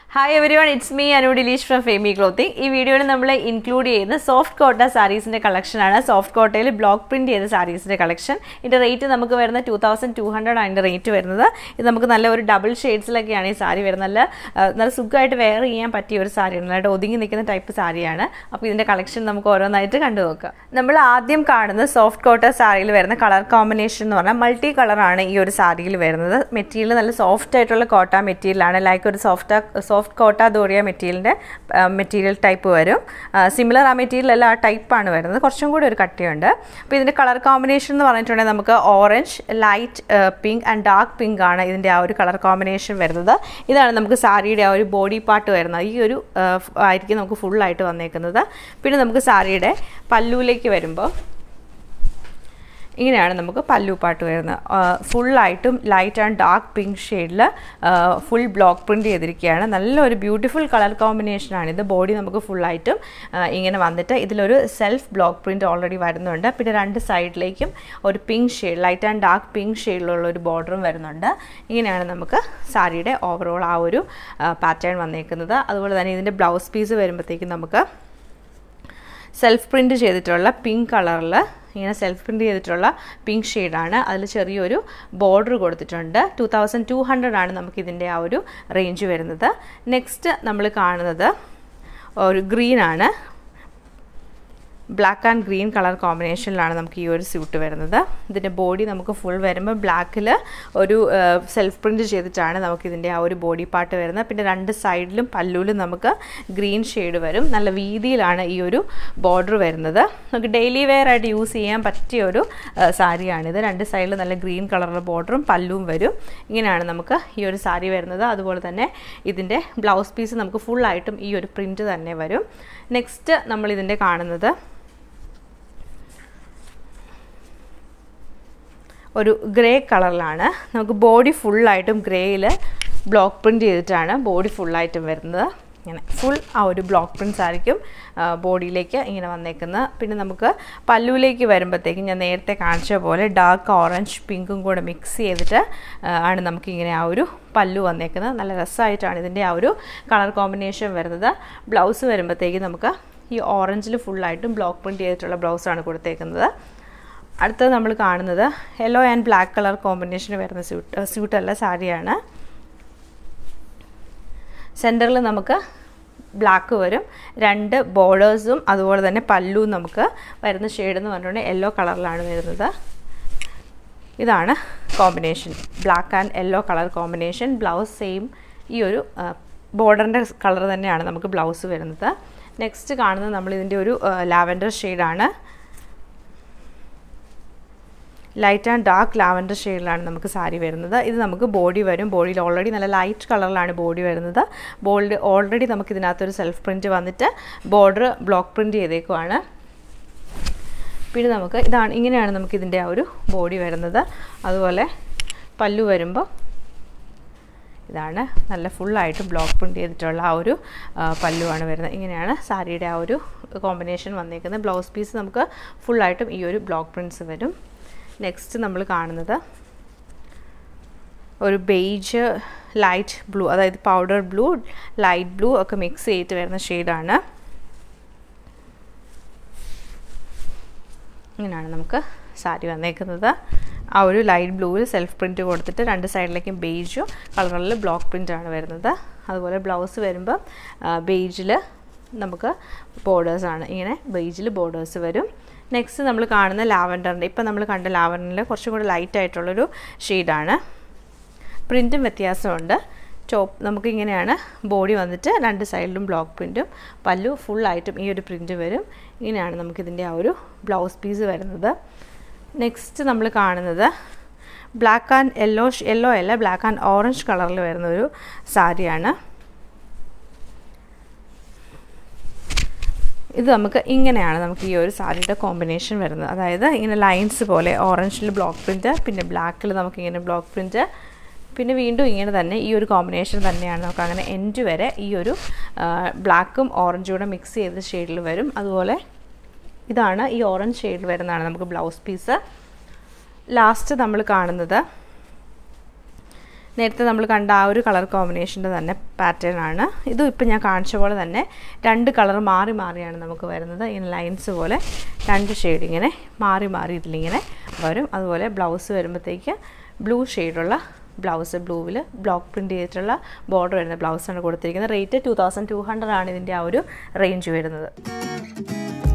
hi everyone it's me Anu Dileesh from Femi clothing ഈ വീഡിയോയിൽ നമ്മൾ ഇൻക്ലൂഡ് ചെയ്യുന്ന സോഫ്റ്റ് കോട്ട സാരീസിൻ്റെ കളക്ഷനാണ് സോഫ്റ്റ് കോട്ടയിൽ ബ്ലോക്ക് പ്രിൻറ്റ് ചെയ്ത സാരീസിൻ്റെ കളക്ഷൻ ഇതിൻ്റെ റേറ്റ് നമുക്ക് വരുന്ന ടു തൗസൻഡ് ടു ഹൺഡ്രഡ് ആണ് ഇതിൻ്റെ റേറ്റ് വരുന്നത് ഇത് നമുക്ക് നല്ല ഒരു ഡബിൾ ഷെയ്ഡ്സിലൊക്കെയാണ് ഈ സാരി വരുന്നത് നല്ല ആ, നല്ല സുഖമായിട്ട് വെയർ ചെയ്യാൻ പറ്റിയ ഒരു സാരിയാണ് നല്ലതായിട്ട് ഒതുങ്ങി നിൽക്കുന്ന ടൈപ്പ് സാരിയാണ് അപ്പോൾ ഇതിൻ്റെ കളക്ഷൻ നമുക്ക് ഓരോന്നായിട്ട് കണ്ടു നോക്കാം നമ്മൾ ആദ്യം കാണുന്നത് സോഫ്റ്റ് കോട്ട സാരിയിൽ വരുന്ന കളർ കോമ്പിനേഷൻ എന്ന് പറഞ്ഞാൽ മൾട്ടി കളറാണ് ഈ ഒരു സാരിയിൽ വരുന്നത് മെറ്റീരിയൽ നല്ല സോഫ്റ്റ് ആയിട്ടുള്ള കോട്ട മെറ്റീരിയലാണ് ലൈക്ക് ഒരു സോഫ്റ്റ് സോഫ്റ്റ് കോട്ട ദോറിയ മെറ്റീരിയലിൻ്റെ മെറ്റീരിയൽ ടൈപ്പ് വരും സിമിലർ ആ മെറ്റീരിയൽ അല്ല ആ ടൈപ്പാണ് വരുന്നത് കുറച്ചും കൂടി ഒരു കട്ടിയുണ്ട് അപ്പോൾ ഇതിൻ്റെ കളർ കോമ്പിനേഷൻ എന്ന് പറഞ്ഞിട്ടുണ്ടെങ്കിൽ നമുക്ക് orange light pink and dark pink ആണ് ഇതിൻ്റെ ആ ഒരു കളർ കോമ്പിനേഷൻ വരുന്നത് ഇതാണ് നമുക്ക് സാരിയുടെ ആ ഒരു ബോഡി പാർട്ട് വരുന്നത് ഈ ഒരു ആ, ആയിരിക്കും നമുക്ക് ഫുള്ളായിട്ട് വന്നേക്കുന്നത് പിന്നെ നമുക്ക് സാരിയുടെ പല്ലുവിലേക്ക് വരുമ്പോൾ ഇങ്ങനെയാണ് നമുക്ക് പല്ലു പാട്ട് വരുന്നത് ഫുള്ളായിട്ടും ലൈറ്റ് ആൻഡ് ഡാർക്ക് പിങ്ക് ഷെയ്ഡിൽ ഫുൾ ബ്ലോക്ക് പ്രിൻറ്റ് ചെയ്തിരിക്കുകയാണ് നല്ലൊരു ബ്യൂട്ടിഫുൾ കളർ കോമ്പിനേഷനാണ് ഇത് ബോഡി നമുക്ക് ഫുള്ളായിട്ടും ഇങ്ങനെ വന്നിട്ട് ഇതിലൊരു സെൽഫ് ബ്ലോക്ക് പ്രിൻറ്റ് ഓൾറെഡി വരുന്നുണ്ട് പിന്നെ രണ്ട് സൈഡിലേക്കും ഒരു pink shade light and dark pink ഷെയ്ഡിലുള്ള ഒരു ബോർഡറും വരുന്നുണ്ട് ഇങ്ങനെയാണ് നമുക്ക് സാരിയുടെ ഓവറോൾ ആ ഒരു പാറ്റേൺ വന്നേക്കുന്നത് അതുപോലെ തന്നെ ഇതിൻ്റെ ബ്ലൗസ് പീസ് വരുമ്പോഴത്തേക്കും നമുക്ക് സെൽഫ് പ്രിൻറ്റ് ചെയ്തിട്ടുള്ള പിങ്ക് കളറിൽ ഇങ്ങനെ സെൽഫ് പ്രിൻറ്റ് ചെയ്തിട്ടുള്ള പിങ്ക് ഷെയ്ഡാണ് അതിൽ ചെറിയൊരു ബോർഡർ കൊടുത്തിട്ടുണ്ട് ടു തൗസൻഡ് ടു ഹൺഡ്രഡ് ആണ് നമുക്കിതിൻ്റെ ആ ഒരു റേഞ്ച് വരുന്നത് നെക്സ്റ്റ് നമ്മൾ കാണുന്നത് ഒരു ഗ്രീനാണ് ബ്ലാക്ക് ആൻഡ് ഗ്രീൻ കളർ കോമ്പിനേഷനിലാണ് നമുക്ക് ഈ ഒരു സ്യൂട്ട് വരുന്നത് ഇതിൻ്റെ ബോഡി നമുക്ക് ഫുൾ വരുമ്പോൾ ബ്ലാക്കിൽ ഒരു സെൽഫ് പ്രിൻറ്റ് ചെയ്തിട്ടാണ് നമുക്ക് ഇതിൻ്റെ ആ ഒരു ബോഡി പാർട്ട് വരുന്നത് പിന്നെ രണ്ട് സൈഡിലും പല്ലുവിലും നമുക്ക് ഗ്രീൻ ഷെയ്ഡ് വരും നല്ല വീതിയിലാണ് ഈ ഒരു ബോർഡർ വരുന്നത് നമുക്ക് ഡെയിലി വെയർ ആയിട്ട് യൂസ് ചെയ്യാൻ പറ്റിയ ഒരു സാരിയാണിത് രണ്ട് സൈഡിലും നല്ല ഗ്രീൻ കളറുള്ള ബോർഡറും പല്ലുവും വരും ഇങ്ങനെയാണ് നമുക്ക് ഈ ഒരു സാരി വരുന്നത് അതുപോലെ തന്നെ ഇതിൻ്റെ ബ്ലൗസ് പീസ് നമുക്ക് ഫുള്ളായിട്ടും ഈ ഒരു പ്രിൻറ്റ് തന്നെ വരും നെക്സ്റ്റ് നമ്മൾ ഇതിൻ്റെ കാണുന്നത് ഒരു ഗ്രേ കളറിലാണ് നമുക്ക് ബോഡി ഫുള്ളായിട്ടും ഗ്രേയിൽ ബ്ലോക്ക് പ്രിൻറ്റ് ചെയ്തിട്ടാണ് ബോഡി ഫുള്ളായിട്ടും വരുന്നത് ഇങ്ങനെ ഫുൾ ആ ഒരു ബ്ലോക്ക് പ്രിൻറ്റ്സ് ആയിരിക്കും ബോഡിയിലേക്ക് ഇങ്ങനെ വന്നേക്കുന്നത് പിന്നെ നമുക്ക് പല്ലുവിലേക്ക് വരുമ്പോഴത്തേക്കും ഞാൻ നേരത്തെ കാണിച്ച പോലെ ഡാർക്ക് ഓറഞ്ച് പിങ്കും കൂടെ മിക്സ് ചെയ്തിട്ട് ആ, ആണ് നമുക്കിങ്ങനെ ആ ഒരു പല്ലു വന്നേക്കുന്നത് നല്ല രസമായിട്ടാണ് ഇതിൻ്റെ ആ ഒരു കളർ കോമ്പിനേഷൻ വരുന്നത് ബ്ലൗസ് വരുമ്പോഴത്തേക്കും നമുക്ക് ഈ ഓറഞ്ചിൽ ഫുള്ളായിട്ടും ബ്ലോക്ക് പ്രിൻറ്റ് ചെയ്തിട്ടുള്ള ബ്ലൗസാണ് കൊടുത്തേക്കുന്നത് അടുത്തത് നമ്മൾ കാണുന്നത് yellow and black colour combination വരുന്ന സ്യൂട്ട് സ്യൂട്ടല്ല സാരിയാണ് സെൻറ്ററിൽ നമുക്ക് ബ്ലാക്ക് വരും രണ്ട് ബോർഡേഴ്സും അതുപോലെ തന്നെ പല്ലുവും നമുക്ക് വരുന്ന ഷെയ്ഡ് എന്ന് പറഞ്ഞിട്ടുണ്ടെങ്കിൽ യെല്ലോ കളറിലാണ് വരുന്നത് ഇതാണ് combination black and yellow colour combination blouse same ഈ ഒരു ബോർഡറിൻ്റെ കളർ തന്നെയാണ് നമുക്ക് ബ്ലൗസ് വരുന്നത് നെക്സ്റ്റ് കാണുന്നത് നമ്മൾ ഇതിൻ്റെ ഒരു ലാവൻഡർ ഷെയ്ഡാണ് ലൈറ്റ് ആൻഡ് ഡാർക്ക് ലാവൻഡർ ഷെയ്ഡിലാണ് നമുക്ക് സാരി വരുന്നത് ഇത് നമുക്ക് ബോഡി വരും ബോഡിയിൽ ഓൾറെഡി നല്ല ലൈറ്റ് കളറിലാണ് ബോഡി വരുന്നത് ബോൾഡ് ഓൾറെഡി നമുക്ക് ഇതിനകത്തൊരു സെൽഫ് പ്രിൻറ്റ് വന്നിട്ട് ബോർഡർ ബ്ലോക്ക് പ്രിൻറ്റ് ചെയ്തേക്കുവാണ് പിന്നെ നമുക്ക് ഇതാണ് ഇങ്ങനെയാണ് നമുക്ക് ഇതിൻ്റെ ആ ഒരു ബോഡി വരുന്നത് അതുപോലെ പല്ലു വരുമ്പോൾ ഇതാണ് നല്ല ഫുള്ളായിട്ട് ബ്ലോക്ക് പ്രിൻറ്റ് ചെയ്തിട്ടുള്ള ആ ഒരു ആ, പല്ലുവാണ് വരുന്നത് ഇങ്ങനെയാണ് സാരിയുടെ ആ ഒരു കോമ്പിനേഷൻ വന്നേക്കുന്നത് ബ്ലൗസ് പീസ് നമുക്ക് ഫുള്ളായിട്ടും ഈ ഒരു ബ്ലോക്ക് പ്രിൻറ്റ്സ് വരും നെക്സ്റ്റ് നമ്മൾ കാണുന്നത് ഒരു ബെയ്ജ് ലൈറ്റ് ബ്ലൂ അതായത് പൗഡർ ബ്ലൂ ലൈറ്റ് ബ്ലൂ ഒക്കെ മിക്സ് ചെയ്തിട്ട് വരുന്ന ഷെയ്ഡാണ് ഇങ്ങനെയാണ് നമുക്ക് സാരി വന്നേക്കുന്നത് ആ ഒരു ലൈറ്റ് ബ്ലൂവിൽ സെൽഫ് പ്രിൻറ്റ് കൊടുത്തിട്ട് രണ്ട് സൈഡിലേക്കും ബെയ്ജും കളറിൽ ബ്ലോക്ക് പ്രിൻ്റാണ് വരുന്നത് അതുപോലെ ബ്ലൗസ് വരുമ്പോൾ ബെയ്ജിൽ നമുക്ക് ബോർഡേഴ്സാണ് ഇങ്ങനെ ബെയ്ജിൽ ബോർഡേഴ്സ് വരും നെക്സ്റ്റ് നമ്മൾ കാണുന്ന ലാവൻഡറിൻ്റെ ഇപ്പം നമ്മൾ കണ്ട ലാവൻഡറിൽ കുറച്ചും കൂടി ലൈറ്റ് ആയിട്ടുള്ളൊരു ഷെയ്ഡാണ് പ്രിൻറ്റും വ്യത്യാസമുണ്ട് ടോപ്പ് നമുക്ക് ഇങ്ങനെയാണ് ബോഡി വന്നിട്ട് രണ്ട് സൈഡിലും ബ്ലോക്ക് പ്രിൻറ്റും പല്ലു ഫുള്ളായിട്ടും ഈ ഒരു പ്രിൻറ്റ് വരും ഇങ്ങനെയാണ് നമുക്കിതിൻ്റെ ആ ഒരു ബ്ലൗസ് പീസ് വരുന്നത് നെക്സ്റ്റ് നമ്മൾ കാണുന്നത് ബ്ലാക്ക് ആൻഡ് യെല്ലോ യെല്ലോ അല്ല ബ്ലാക്ക് ആൻഡ് ഓറഞ്ച് കളറിൽ വരുന്ന ഒരു സാരിയാണ് ഇത് നമുക്ക് ഇങ്ങനെയാണ് നമുക്ക് ഈ ഒരു സാരിയുടെ കോമ്പിനേഷൻ വരുന്നത് അതായത് ഇങ്ങനെ ലൈൻസ് പോലെ ഓറഞ്ചിൽ ബ്ലോക്ക് പ്രിൻറ്റ് പിന്നെ ബ്ലാക്കിൽ നമുക്കിങ്ങനെ ബ്ലോക്ക് പ്രിൻറ്റ് പിന്നെ വീണ്ടും ഇങ്ങനെ തന്നെ ഈ ഒരു കോമ്പിനേഷൻ തന്നെയാണ് നമുക്ക് അങ്ങനെ എൻഡ് വരെ ഈ ഒരു ബ്ലാക്കും ഓറഞ്ചും കൂടെ മിക്സ് ചെയ്ത ഷെയ്ഡിൽ വരും അതുപോലെ ഇതാണ് ഈ ഓറഞ്ച് ഷെയ്ഡിൽ വരുന്നതാണ് നമുക്ക് ബ്ലൗസ് പീസ് ലാസ്റ്റ് നമ്മൾ കാണുന്നത് നേരത്തെ നമ്മൾ കണ്ട ആ ഒരു കളർ കോമ്പിനേഷൻ്റെ തന്നെ പാറ്റേൺ ആണ് ഇതും ഇപ്പം ഞാൻ കാണിച്ച പോലെ തന്നെ രണ്ട് കളർ മാറി മാറിയാണ് നമുക്ക് വരുന്നത് ഇങ്ങനെ ലൈൻസ് പോലെ രണ്ട് ഷെയ്ഡ് ഇങ്ങനെ മാറി മാറി ഇതിലിങ്ങനെ വരും അതുപോലെ ബ്ലൗസ് വരുമ്പോഴത്തേക്ക് ബ്ലൂ ഷെയ്ഡുള്ള ബ്ലൗസ് ബ്ലൂവിൽ ബ്ലോക്ക് പ്രിൻറ്റ് ചെയ്തിട്ടുള്ള ബോർഡർ വരുന്ന ബ്ലൗസാണ് കൊടുത്തിരിക്കുന്നത് rate two thousand two hundred ആണ് ഇതിൻ്റെ ആ ഒരു റേഞ്ച് വരുന്നത്